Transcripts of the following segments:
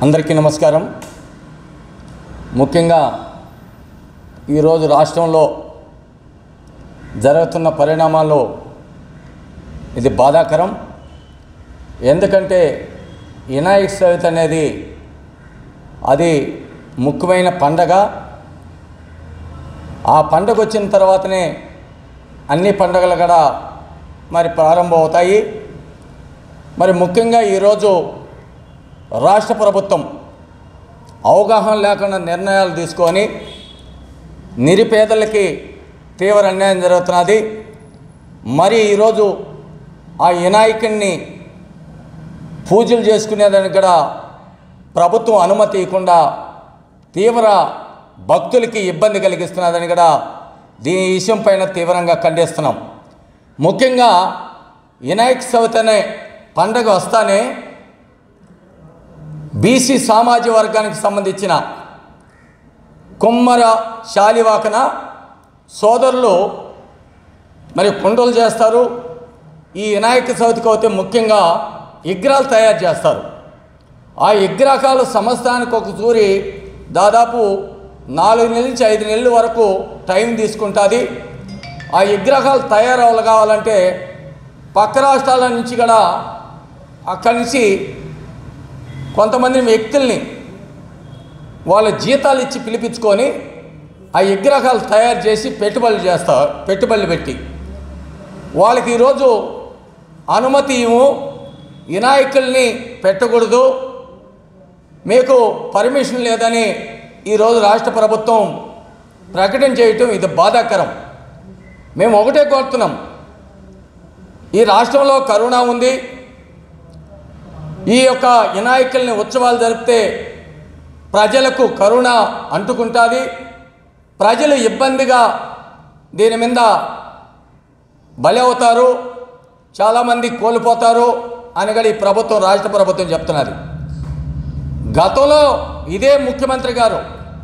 అందరికీ నమస్కారం ముఖ్యంగా ఈరోజు రాష్ట్రంలో జరుగుతున్న పరిణామాల్లో ఇది బాధాకరం ఎందుకంటే వినాయక చవితి అనేది అది ముఖ్యమైన పండగ ఆ పండగ వచ్చిన తర్వాతనే అన్ని పండగలు కూడా మరి ప్రారంభమవుతాయి మరి ముఖ్యంగా ఈరోజు రాష్ట్ర ప్రభుత్వం అవగాహన లేకుండా నిర్ణయాలు తీసుకొని నిరుపేదలకి తీవ్ర అన్యాయం జరుగుతున్నది మరి ఈరోజు ఆ వినాయకుడిని పూజలు చేసుకునేదానికి కూడా ప్రభుత్వం అనుమతి ఇవ్వకుండా తీవ్ర భక్తులకి ఇబ్బంది కలిగిస్తున్నదని కూడా దీని విషయం పైన తీవ్రంగా ఖండిస్తున్నాం ముఖ్యంగా వినాయక చవితి అనే పండగ వస్తానే బీసీ సామాజిక వర్గానికి సంబంధించిన కుమ్మర శాలివాకన సోదరులు మరి కుండలు చేస్తారు ఈ వినాయక చవితికి అయితే ముఖ్యంగా విగ్రహాలు తయారు చేస్తారు ఆ విగ్రహాలు సంవత్సరానికి ఒక తూరి దాదాపు నాలుగు నెలల నుంచి ఐదు నెలల వరకు టైం తీసుకుంటుంది ఆ విగ్రహాలు తయారవ్వాలి కావాలంటే పక్క రాష్ట్రాల నుంచి కూడా అక్కడి నుంచి కొంతమంది వ్యక్తుల్ని వాళ్ళ జీతాలు ఇచ్చి పిలిపించుకొని ఆ విగ్రహాలు తయారు చేసి పెట్టుబడులు చేస్తారు పెట్టుబడులు పెట్టి వాళ్ళకి ఈరోజు అనుమతి ఇవ్వు వినాయకుల్ని పెట్టకూడదు మీకు పర్మిషన్ లేదని ఈరోజు రాష్ట్ర ప్రభుత్వం ప్రకటన చేయటం ఇది బాధాకరం మేము ఒకటే కోరుతున్నాం ఈ రాష్ట్రంలో కరోనా ఉంది ఈ యొక్క వినాయకుల్ని ఉత్సవాలు జరిపితే ప్రజలకు కరుణ అంటుకుంటుంది ప్రజలు ఇబ్బందిగా దీని మీద బలి అవుతారు చాలామంది కోల్పోతారు అని కూడా ఈ ప్రభుత్వం రాష్ట్ర ప్రభుత్వం చెప్తున్నది గతంలో ఇదే ముఖ్యమంత్రి గారు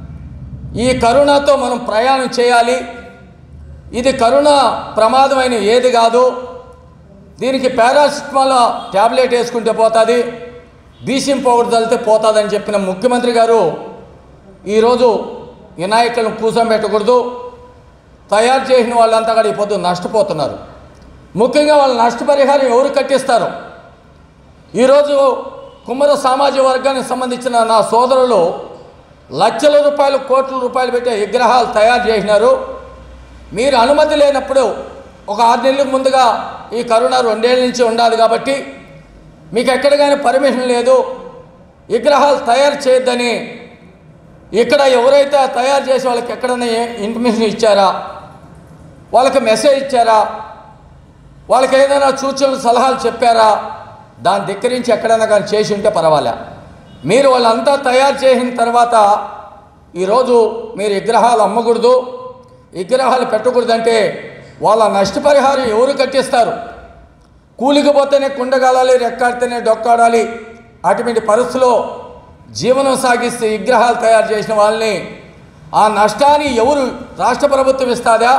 ఈ కరోనాతో మనం ప్రయాణం చేయాలి ఇది కరోనా ప్రమాదమైన ఏది కాదు దీనికి పారాసిటమాల్ ట్యాబ్లెట్ వేసుకుంటే పోతుంది బీసిం పౌడర్ చల్లితే పోతుందని చెప్పిన ముఖ్యమంత్రి గారు ఈరోజు వినాయకులను కూర్చోబెట్టకూడదు తయారు చేసిన వాళ్ళంతా కూడా ఈ పొద్దు నష్టపోతున్నారు ముఖ్యంగా వాళ్ళ నష్టపరిహారం ఎవరు కట్టిస్తారు ఈరోజు కుమ్మర సామాజిక వర్గానికి సంబంధించిన నా సోదరులు లక్షల రూపాయలు కోట్ల రూపాయలు పెట్టే విగ్రహాలు తయారు చేసినారు మీరు అనుమతి లేనప్పుడు ఒక ఆరు నెలలకు ముందుగా ఈ కరోనా రెండేళ్ళ నుంచి ఉండాలి కాబట్టి మీకు ఎక్కడ కానీ పర్మిషన్ లేదు విగ్రహాలు తయారు చేయొద్దని ఇక్కడ ఎవరైతే తయారు చేసే వాళ్ళకి ఎక్కడైనా ఇన్ఫర్మేషన్ ఇచ్చారా వాళ్ళకి మెసేజ్ ఇచ్చారా వాళ్ళకి ఏదైనా సూచనలు సలహాలు చెప్పారా దాని దగ్గర నుంచి ఎక్కడైనా కానీ చేసి ఉంటే పర్వాలే మీరు వాళ్ళంతా తయారు చేసిన తర్వాత ఈరోజు మీరు విగ్రహాలు అమ్మకూడదు విగ్రహాలు పెట్టకూడదంటే వాళ్ళ నష్టపరిహారం ఎవరు కట్టిస్తారు కూలికి పోతేనే కుండగాలాలి రెక్కాడితేనే డొక్కాడాలి అటువంటి పరిస్థితిలో జీవనం సాగిస్తే విగ్రహాలు తయారు చేసిన వాళ్ళని ఆ నష్టాన్ని ఎవరు రాష్ట్ర ప్రభుత్వం ఇస్తాదా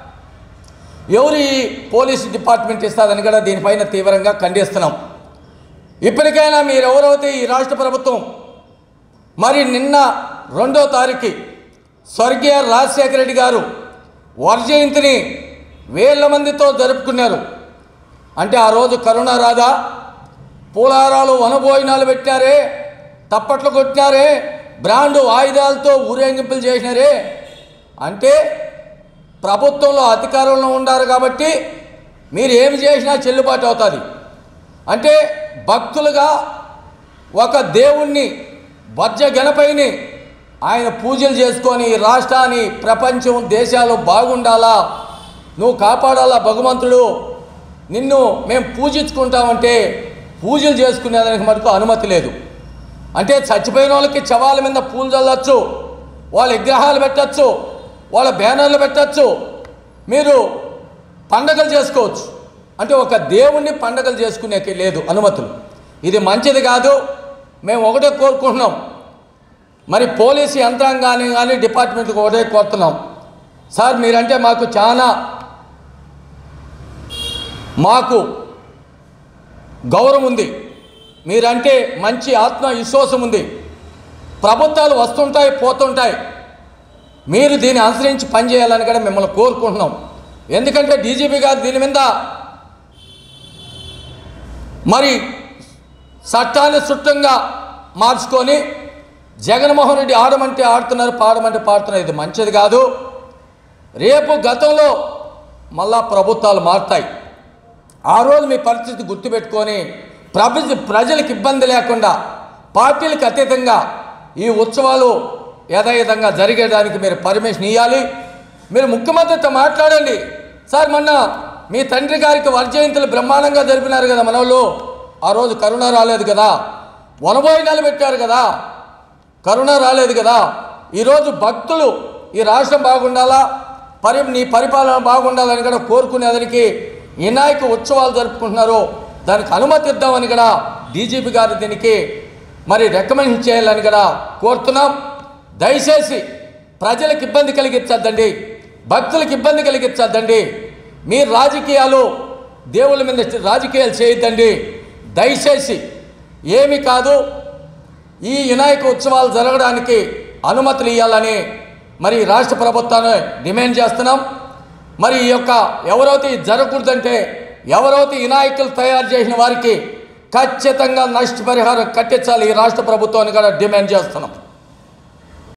ఎవరు ఈ పోలీస్ డిపార్ట్మెంట్ ఇస్తాదని కూడా దీనిపైన తీవ్రంగా ఖండిస్తున్నాం ఇప్పటికైనా మీరు ఎవరైతే ఈ రాష్ట్ర ప్రభుత్వం మరి నిన్న రెండో తారీఖు స్వర్గీయ రాజశేఖర రెడ్డి గారు వర్జయంతిని వేల మందితో జరుపుకున్నారు అంటే ఆ రోజు కరోనా రాదా పూలారాలు వనభోజనాలు పెట్టారే తప్పట్లు కొట్టినారే బ్రాండు ఆయుధాలతో ఊరేగింపులు చేసినారే అంటే ప్రభుత్వంలో అధికారంలో ఉండారు కాబట్టి మీరు ఏమి చేసినా చెల్లుబాటు అవుతుంది అంటే భక్తులుగా ఒక దేవుణ్ణి వజ్ర గణపైని ఆయన పూజలు చేసుకొని ఈ రాష్ట్రాన్ని ప్రపంచం దేశాలు బాగుండాలా నువ్వు కాపాడాలా భగవంతుడు నిన్ను మేము పూజించుకుంటామంటే పూజలు చేసుకునేదానికి మటుకు అనుమతి లేదు అంటే చచ్చిపోయిన వాళ్ళకి చవాల మీద పూలు చల్లచ్చు వాళ్ళ విగ్రహాలు పెట్టచ్చు వాళ్ళ బ్యానర్లు పెట్టచ్చు మీరు పండగలు చేసుకోవచ్చు అంటే ఒక దేవుణ్ణి పండగలు చేసుకునేకి లేదు అనుమతులు ఇది మంచిది కాదు మేము ఒకటే కోరుకుంటున్నాం మరి పోలీసు యంత్రాంగాన్ని కానీ డిపార్ట్మెంట్కి ఒకటే కోరుతున్నాం సార్ మీరంటే మాకు చాలా మాకు గౌరవం ఉంది మీరంటే మంచి ఆత్మ విశ్వాసం ఉంది ప్రభుత్వాలు వస్తుంటాయి పోతుంటాయి మీరు దీన్ని అనుసరించి పనిచేయాలని కూడా మిమ్మల్ని కోరుకుంటున్నాం ఎందుకంటే డీజీపీ గారు దీని మీద మరి చట్టాన్ని సుట్టంగా మార్చుకొని జగన్మోహన్ రెడ్డి ఆడమంటే ఆడుతున్నారు పాడమంటే పాడుతున్నారు ఇది మంచిది కాదు రేపు గతంలో మళ్ళా ప్రభుత్వాలు మారుతాయి ఆ రోజు మీ పరిస్థితి గుర్తుపెట్టుకొని ప్రభ ప్రజలకు ఇబ్బంది లేకుండా పార్టీలకు అతీతంగా ఈ ఉత్సవాలు యథావిధంగా జరిగేదానికి మీరు పర్మిషన్ ఇవ్వాలి మీరు ముఖ్యమంత్రితో మాట్లాడండి సార్ మొన్న మీ తండ్రి గారికి వర్జయంతులు బ్రహ్మాండంగా జరిపినారు కదా మనోళ్ళు ఆ రోజు కరోనా రాలేదు కదా వనభోజనాలు పెట్టారు కదా కరోనా రాలేదు కదా ఈరోజు భక్తులు ఈ రాష్ట్రం బాగుండాలా పరి నీ పరిపాలన బాగుండాలని కూడా కోరుకునేదానికి వినాయక ఉత్సవాలు జరుపుకుంటున్నారు దానికి అనుమతి ఇద్దామని కూడా డీజీపీ గారు దీనికి మరి రికమెండ్ చేయాలని కూడా కోరుతున్నాం దయచేసి ప్రజలకు ఇబ్బంది కలిగించద్దండి భక్తులకు ఇబ్బంది కలిగించద్దండి మీ రాజకీయాలు దేవుళ్ళ మీద రాజకీయాలు చేయొద్దండి దయచేసి ఏమి కాదు ఈ వినాయక ఉత్సవాలు జరగడానికి అనుమతులు ఇవ్వాలని మరి రాష్ట్ర ప్రభుత్వాన్ని డిమాండ్ చేస్తున్నాం మరి ఈ యొక్క ఎవరైతే ఇది జరగకూడదంటే ఎవరైతే వినాయకులు తయారు చేసిన వారికి ఖచ్చితంగా నష్టపరిహారం కట్టించాలి ఈ రాష్ట్ర ప్రభుత్వాన్ని కూడా డిమాండ్ చేస్తున్నాం